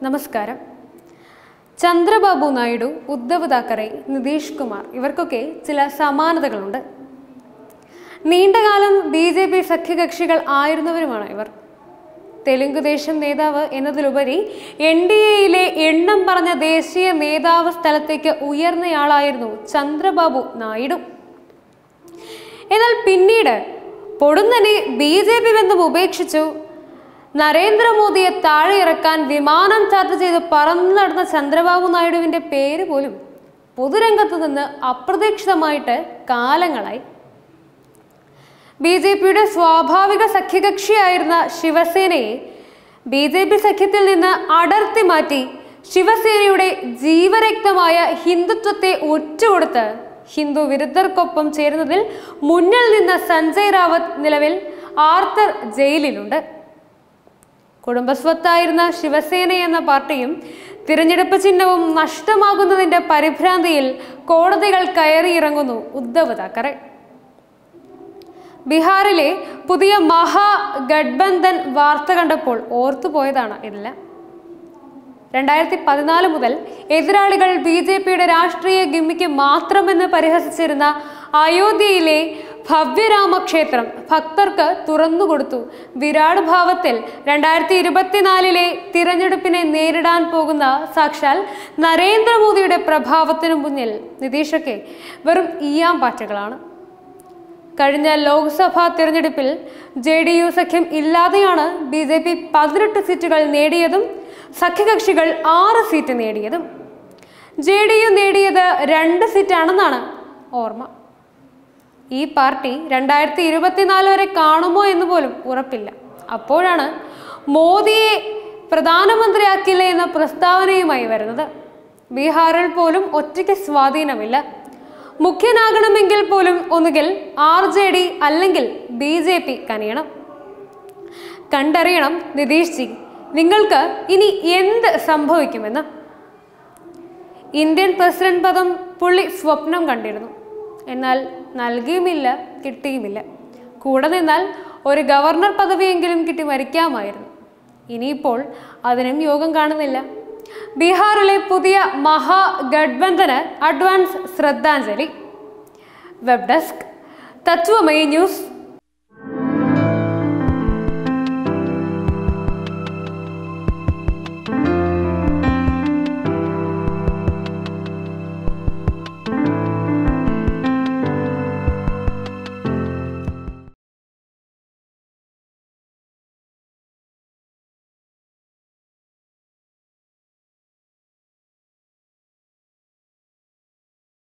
നമസ്കാരം ചന്ദ്രബാബു നായിഡു ഉദ്ധവ് താക്കറെ നിതീഷ് കുമാർ ഇവർക്കൊക്കെ ചില സമാനതകളുണ്ട് നീണ്ടകാലം ബി ജെ പി സഖ്യകക്ഷികൾ ആയിരുന്നവരുമാണ് ഇവർ തെലുങ്ക് ദേശം നേതാവ് എന്നതിലുപരി എൻ ഡി എയിലെ എണ്ണം പറഞ്ഞ ദേശീയ നേതാവ് സ്ഥലത്തേക്ക് ഉയർന്നയാളായിരുന്നു ചന്ദ്രബാബു നായിഡു എന്നാൽ പിന്നീട് പൊടുന്നനെ ബി ജെ പി ബന്ധം ഉപേക്ഷിച്ചു നരേന്ദ്രമോദിയെ താഴെ ഇറക്കാൻ വിമാനം ചാർട്ട് ചെയ്ത് പറന്നു നടന്ന ചന്ദ്രബാബു നായിഡുവിന്റെ പേര് പോലും പൊതുരംഗത്ത് നിന്ന് അപ്രതീക്ഷിതമായിട്ട് കാലങ്ങളായി ബി ജെ പിയുടെ സ്വാഭാവിക സഖ്യകക്ഷിയായിരുന്ന ശിവസേനയെ ബി ജെ പി സഖ്യത്തിൽ നിന്ന് അടർത്തി മാറ്റി ശിവസേനയുടെ ജീവരക്തമായ ഹിന്ദുത്വത്തെ ഒറ്റുകൊടുത്ത് ഹിന്ദു വിരുദ്ധർക്കൊപ്പം ചേരുന്നതിൽ മുന്നിൽ നിന്ന സഞ്ജയ് റാവത്ത് നിലവിൽ ആർത്തർ ജയിലിലുണ്ട് കുടുംബസ്വത്തായിരുന്ന ശിവസേന എന്ന പാർട്ടിയും തിരഞ്ഞെടുപ്പ് ചിഹ്നവും നഷ്ടമാകുന്നതിന്റെ പരിഭ്രാന്തിയിൽ കോടതികൾ കയറിയിറങ്ങുന്നു ഉദ്ധവ് താക്കറെ ബീഹാറിലെ പുതിയ മഹാഗഡ്ബന്ധൻ വാർത്ത കണ്ടപ്പോൾ ഓർത്തുപോയതാണ് ഇതെല്ലാം രണ്ടായിരത്തി പതിനാല് മുതൽ എതിരാളികൾ ബി ജെ പിയുടെ രാഷ്ട്രീയ ഗിമ്മിക്ക് മാത്രമെന്ന് പരിഹസിച്ചിരുന്ന അയോധ്യയിലെ ഭവ്യരാമക്ഷേത്രം ഭക്തർക്ക് തുറന്നുകൊടുത്തു വിരാട് ഭാവത്തിൽ രണ്ടായിരത്തി ഇരുപത്തിനാലിലെ തിരഞ്ഞെടുപ്പിനെ നേരിടാൻ പോകുന്ന സാക്ഷാൽ നരേന്ദ്രമോദിയുടെ പ്രഭാവത്തിനു മുന്നിൽ നിതീഷൊക്കെ വെറും ഈയാമ്പാറ്റകളാണ് കഴിഞ്ഞ ലോക്സഭാ തിരഞ്ഞെടുപ്പിൽ ജെ ഡി യു സഖ്യം ഇല്ലാതെയാണ് ബി ജെ പി പതിനെട്ട് സീറ്റുകൾ നേടിയതും സഖ്യകക്ഷികൾ ആറ് സീറ്റ് നേടിയതും ജെ ഡി യു നേടിയത് രണ്ട് സീറ്റാണെന്നാണ് ഓർമ്മ ഈ പാർട്ടി രണ്ടായിരത്തി ഇരുപത്തിനാല് വരെ കാണുമോ എന്ന് പോലും ഉറപ്പില്ല അപ്പോഴാണ് മോദിയെ പ്രധാനമന്ത്രിയാക്കില്ല എന്ന പ്രസ്താവനയുമായി വരുന്നത് ബീഹാറിൽ പോലും ഒറ്റയ്ക്ക് സ്വാധീനമില്ല മുഖ്യനാകണമെങ്കിൽ പോലും ഒന്നുകിൽ ആർ ജെ ഡി അല്ലെങ്കിൽ ബി ജെ പി കനിയണം കണ്ടറിയണം നിതീഷ് ജി നിങ്ങൾക്ക് ഇനി എന്ത് സംഭവിക്കുമെന്ന് ഇന്ത്യൻ പ്രസിഡന്റ് പദം പുള്ളി സ്വപ്നം കണ്ടിരുന്നു എന്നാൽ നൽകിയുമില്ല കിട്ടിയുമില്ല കൂടെ നിന്നാൽ ഒരു ഗവർണർ പദവിയെങ്കിലും കിട്ടി മരിക്കാമായിരുന്നു ഇനിയിപ്പോൾ അതിനും യോഗം കാണുന്നില്ല ബീഹാറിലെ പുതിയ മഹാഗഡ്ബന്ധന് അഡ്വാൻസ് ശ്രദ്ധാഞ്ജലി വെബ് ഡെസ്ക് തത്വമയി ന്യൂസ്